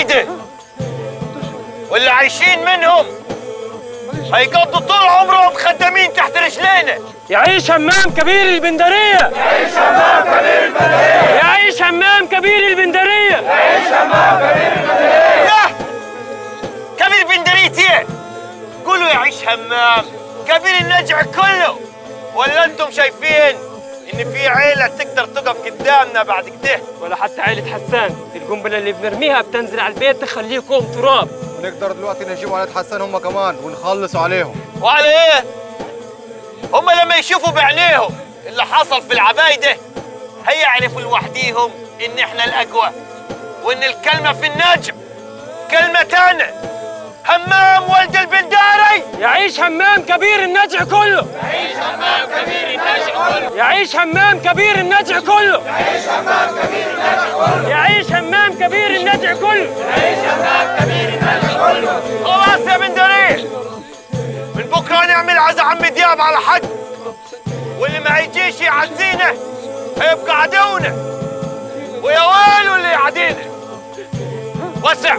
العبايدة واللي عايشين منهم هيقضوا طول عمرهم خدامين تحت رجلينا يعيش همام كبير البندرية يعيش همام كبير البندرية يعيش همام كبير البندرية يعيش همام كبير البندرية يا كبير بندريتي قولوا يعيش همام كبير النجع كله ولا انتم شايفين ان في عيلة تقدر تقف قدامنا بعد كده ولا حتى عيلة حسان القنبلة اللي بنرميها بتنزل على البيت تخليكم تراب ونقدر دلوقتي نهجموا على حسان هم كمان ونخلصوا عليهم وعلى ايه؟ هم لما يشوفوا بعينيهم اللي حصل في العبايدة هيعرفوا لوحديهم ان احنا الاقوى وان الكلمة في النجم كلمتان همام ولد البنداري يعيش همام كبير النجع كله يعيش همام كبير النجع كله يعيش همام كبير النجع كله يعيش همام كبير النجع كله يعيش همام كبير النجع كله يعيش همام كبير النجع كله خلاص يا بندري من بكره نعمل عزا عم دياب على حد واللي ما يجيش يعزينا هيبقى عدونا ويا ويله اللي يعادينا وسع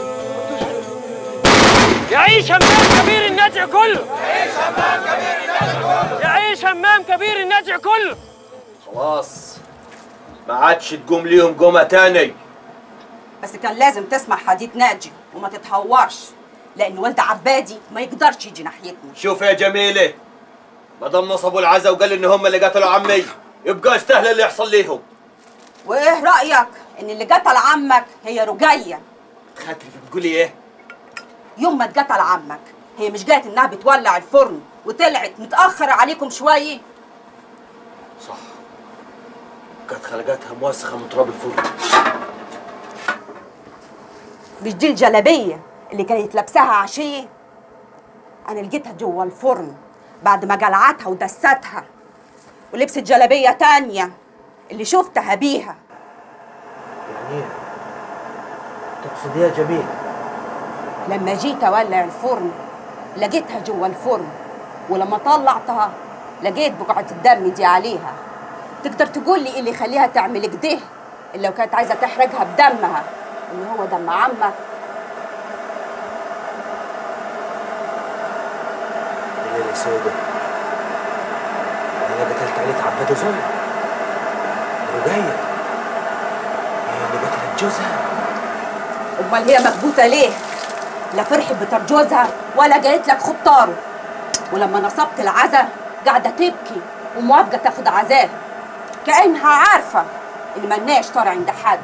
يعيش همام كبير النجع كله يعيش همام كبير النجع كله يعيش همام كبير النجع كله خلاص ما عادش تقوم ليهم قومة تاني بس كان لازم تسمع حديث ناجي وما تتهورش لان والد عبادي ما يقدرش يجي ناحيتنا شوف يا جميلة ما دام نصبوا العزا وقال ان هم اللي قتلوا عمي يبقى يستاهل اللي يحصل ليهم وايه رايك ان اللي قتل عمك هي رجيه خاطري بتقولي ايه؟ يوم ما اتقتل عمك هي مش جات انها بتولع الفرن وطلعت متاخره عليكم شويه صح كانت خلقاتها موسخة من تراب الفرن مش دي الجلابيه اللي كانت لابساها عشيه انا لقيتها جوه الفرن بعد ما جلعتها ودستها ولبست جلابيه تانية اللي شفتها بيها يعني ايه؟ تقصد ايه يا جميل؟ لما جيت اولع الفرن لقيتها جوه الفرن ولما طلعتها لقيت بقعة الدم دي عليها تقدر تقول لي ايه اللي يخليها تعمل كده اللي لو كانت عايزه تحرجها بدمها اللي هو دم عمك ليلة سودة انا قتلت عليك عبادة ظلم رجية هي اللي قتلت جوزها امال هي مكبوته ليه لا فرحت بتر جوزها ولا جايت لك خطاره ولما نصبت العزا قاعده تبكي وموافقه تاخد عزاها كانها عارفه ان ملناش طار عند حد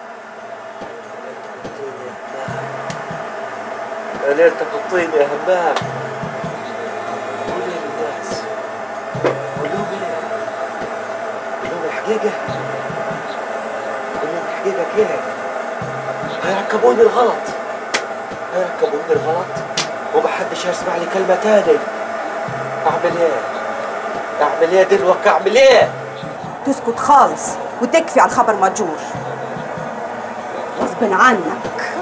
يا ليلتك الطين يا همام قولي للناس قولوا لي قولوا لي الحقيقة قولوا لي الحقيقة كيف هيركبوني الغلط هيركبوني الغلط ومحدش هيسمع لي كلمة تاني أعمل إيه؟ أعمل إيه دلوقتي أعمل إيه؟ تسكت خالص وتكفي على الخبر مجور غصب عنك